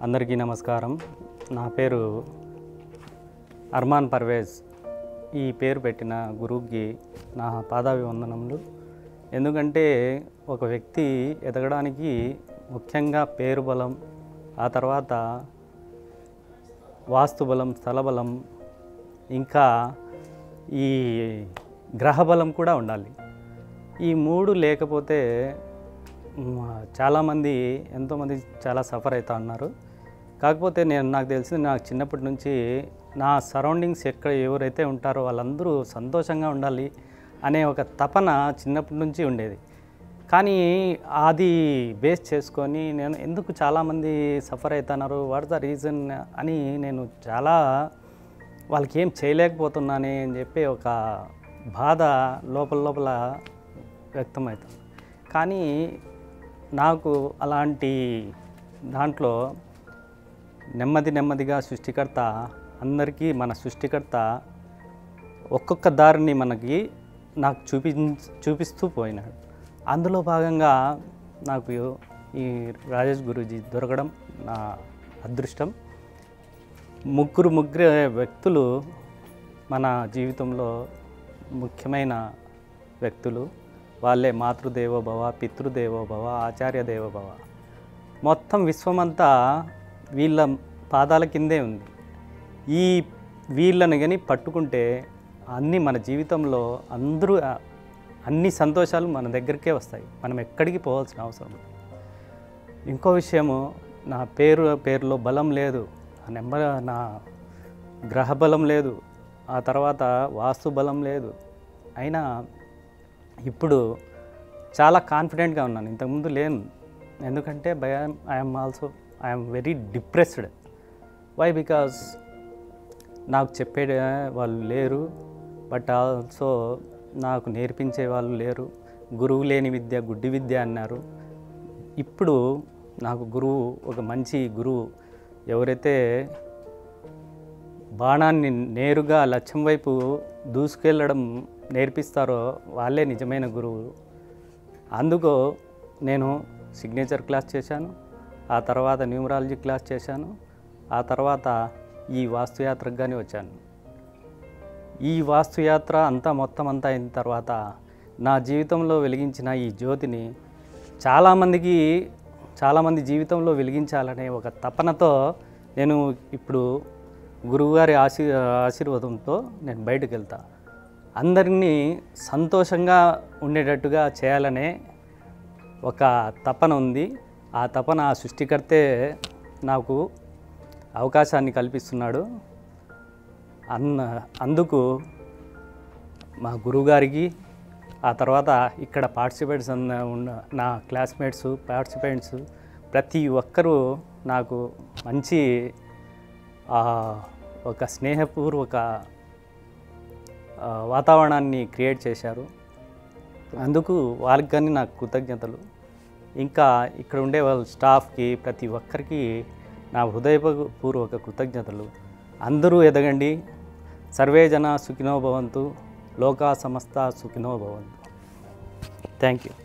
అందరికీ నమస్కారం నా పేరు అర్మాన్ పర్వేజ్ ఈ పేరు పెట్టిన గురువుకి నా పాదాభివందనములు ఎందుకంటే ఒక వ్యక్తి ఎదగడానికి ముఖ్యంగా పేరు బలం ఆ తర్వాత వాస్తు బలం స్థల బలం ఇంకా ఈ గ్రహ బలం కూడా ఉండాలి ఈ మూడు లేకపోతే మ్, చాలామంది ఎంతోమంది చాలా సఫర్ అవుతా ఉన్నారు కాకపోతే నేను నాకు తెలిసి నాకు చిన్నప్పటి నుంచి నా సరౌండింగ్స్ ఎక్కడ ఎవరైతే ఉంటారో వాళ్ళందరూ సంతోషంగా ఉండాలి అనే ఒక తపన చిన్నప్పటి నుంచి ఉండేది కానీ అది బేస్ చేసుకొని నేను ఎందుకు చాలామంది సఫర్ అవుతున్నారు వాట్ ద రీజన్ అని నేను చాలా వాళ్ళకి ఏం చేయలేకపోతున్నానే అని చెప్పి ఒక బాధ లోపల లోపల వ్యక్తమవుతుంది కానీ నాకు అలాంటి దాంట్లో నెమ్మది నెమ్మదిగా సృష్టికర్త అందరికీ మన సృష్టికర్త ఒక్కొక్క దారిని మనకి నాకు చూపి చూపిస్తూ పోయినాడు అందులో భాగంగా నాకు ఈ రాజేష్ గురూజీ దొరకడం నా అదృష్టం ముగ్గురు ముగ్గురు వ్యక్తులు మన జీవితంలో ముఖ్యమైన వ్యక్తులు వాళ్ళే మాతృదేవోభవ పితృదేవోభవ ఆచార్య దేవోభవ మొత్తం విశ్వమంతా వీళ్ళ పాదాల కిందే ఉంది ఈ వీళ్ళని కానీ పట్టుకుంటే అన్నీ మన జీవితంలో అందరూ ఆ- అన్ని సంతోషాలు మన దగ్గరికే వస్తాయి మనం ఎక్కడికి పోవాల్సిన అవసరం లేదు. ఇంకో విషయము నా పేరు పేరులో బలం లేదు ఆ నెంబర్ నా గ్రహ బలం లేదు ఆ తర్వాత వాస్తు బలం లేదు అయినా ఇప్పుడు చాలా కాన్ఫిడెంట్గా ఉన్నాను ఇంతకుముందు లేను ఎందుకంటే భయం I'm also I'm very depressed why because నాకు చెప్పే వాళ్ళు లేరు బట్ ఆల్సో నాకు నేర్పించే వాళ్ళు లేరు గురువు లేని విద్య గుడ్డి విద్య అన్నారు ఇప్పుడు నాకు గురువు ఒక మంచి గురువు ఎవరైతే బాణాన్ని నేరుగా లక్ష్యం వైపు దూసుకెళ్ళడం నేర్పిస్తారో వాళ్ళే నిజమైన గురువు అందుకు నేను సిగ్నేచర్ క్లాస్ చేశాను ఆ తర్వాత న్యూమరాలజీ క్లాస్ చేశాను ఆ తర్వాత ఈ వాస్తుయాత్రకు కానీ వచ్చాను ఈ వాస్తుయాత్ర అంతా మొత్తం అంతా అయిన తర్వాత నా జీవితంలో వెలిగించిన ఈ జ్యోతిని చాలామందికి చాలామంది జీవితంలో వెలిగించాలనే ఒక తపనతో నేను ఇప్పుడు గురువుగారి ఆశీ ఆశీర్వాదంతో నేను బయటకు వెళ్తా అందరినీ సంతోషంగా ఉండేటట్టుగా చేయాలనే ఒక తపన ఉంది ఆ తపన ఆ సృష్టికర్తే నాకు అవకాశాన్ని కల్పిస్తున్నాడు అన్న అందుకు మా గురువుగారికి ఆ తర్వాత ఇక్కడ పార్టిసిపేట్స్ అన్న ఉన్న నా క్లాస్మేట్స్ పార్టిసిపెంట్స్ ప్రతి ఒక్కరూ నాకు మంచి ఆ, ఒక స్నేహపూర్వక ఆ, వాతావరణాన్ని క్రియేట్ చేశారు అందుకు వాళ్ళకి కానీ నాకు కృతజ్ఞతలు ఇంకా ఇక్కడ ఉండే వాళ్ళ స్టాఫ్కి ప్రతి ఒక్కరికి నా హృదయపూర్వక కృతజ్ఞతలు అందరూ ఎదగండి సర్వే జన సుఖినో భవంతు లోకా సమస్త సుఖినో భవంతు థ్యాంక్ యూ